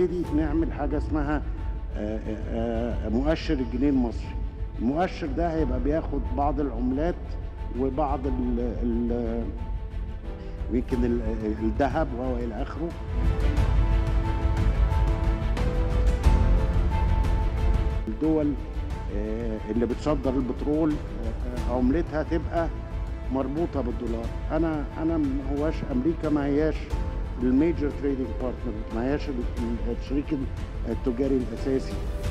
هنبتدي نعمل حاجه اسمها آه، آه، مؤشر الجنيه المصري المؤشر ده هيبقى بياخد بعض العملات وبعض ال ال يمكن ال- الذهب والى اخره الدول آه، اللي بتصدر البترول آه، آه، عملتها تبقى مربوطه بالدولار انا انا ما هواش امريكا ما هياش الميجر تريدنج بارتنر ما هياش ال- الشريك التجاري الاساسي